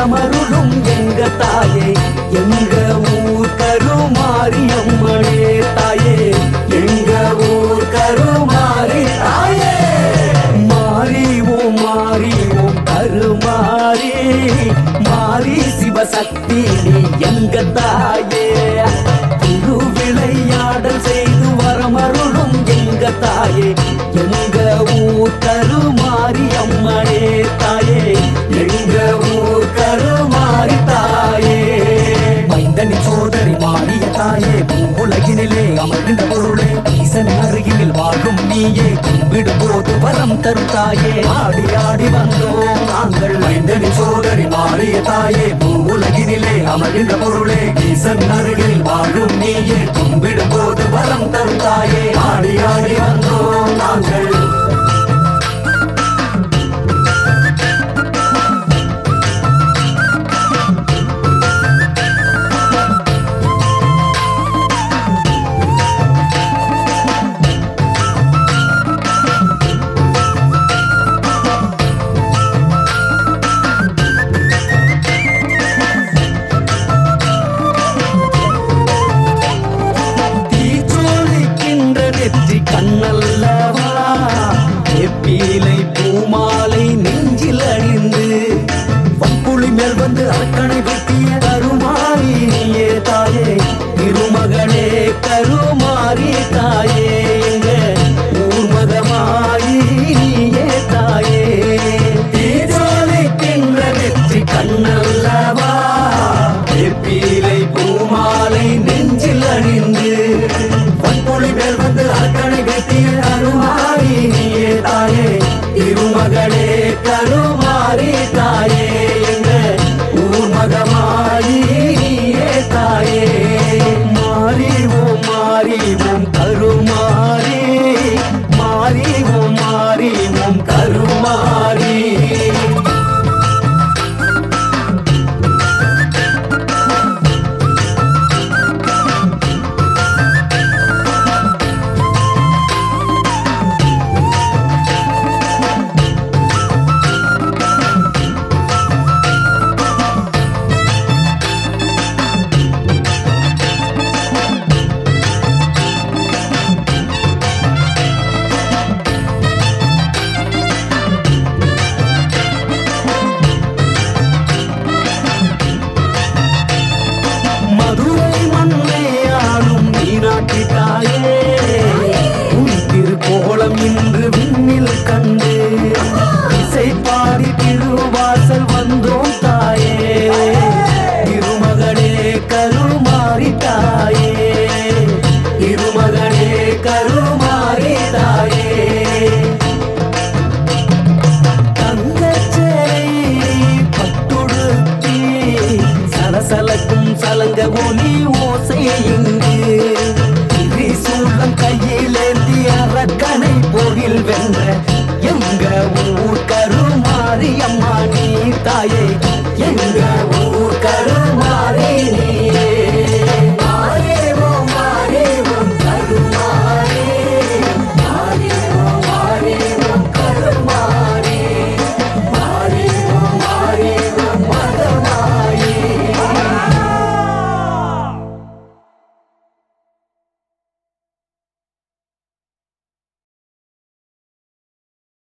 வரமருளும் எங்க தாயே எங்க ஊர் கருமாரியம்மனே தாயே எங்க ஊர் கருமாரி தாயே மாறி ஓம் மாறி ஓம் கருமாரி மாறி சிவசக்தி நீ எங்க தாயே திருவிளையாடல் செய்து வரமருளும் எங்க தாயே எங்க ஊர் கருமாரி அம்மனே தாயே எங்க ஊர் கருமாரி தாயே மைந்தனி சோதரி மாறிய தாயே உலகினிலே அமர்கின்ற பொருளே ஈசன் அருகினில் வாழும் நீயே கும்பிடும் போது வரம் தரும் தாயே ஆடி ஆடி வந்தோம் நாங்கள் மைந்தனி சோதரி மாறிய தாயே உலகினிலே அமர்கின்ற பொருளே ஈசன் அருகில் வாழும் நீயே கும்பிடும் போது வரம் தரும் தாயே ஆடி ஆடி வந்தோம் நாங்கள் தீச்சோலிக்கின்ற நெற்றி கண்ணல்லவா எப்பீலை பூமாலை நெஞ்சில் அணிந்து வப்புளி மேல் வந்து அரக்கணை வெட்டிய கருமாரி நீயே தாயே திருமகனே கருமாரி தாயே எங்க ஊர்மகமாயி நீயே தாயே தீச்சோலிக்கின்ற நெற்றி கண்ணல்லவா எப்பீலை பூமாலை நெஞ்சில் அணிந்து பொன்மொழி மேல் வந்து அரக்கணை வெட்டிய கருமாரி நீயே தாயே திருமகளே கருமாரி தாயே எங்க ஊர் மகமாயி நீயே தாயே மாறி ஓம் மாறி ஓம் கருமாரி மாறி ஓம் மாறி ஓம் கருமாரி மதுரை மண்ணை ஆளும் மீனாட்சி தாயே உன் திருக்கோலம் இன்று விண்ணில் கண்டு இசை பாடி திருவாசல் வந்தோம் தாயே திருமகனே கருமாரி தாயே திருமகனே கருமாரி தாயே தங்கச்சேரி பட்டுடுத்தி சலசலக்கும் சலங்க ஒலி ஓசை இங்கு திரிசூலம் கையிலேந்தி அரக்கனை போரில் வென்ற எங்க ஊர் கருமாரி அம்மா நீ தாயே எங்க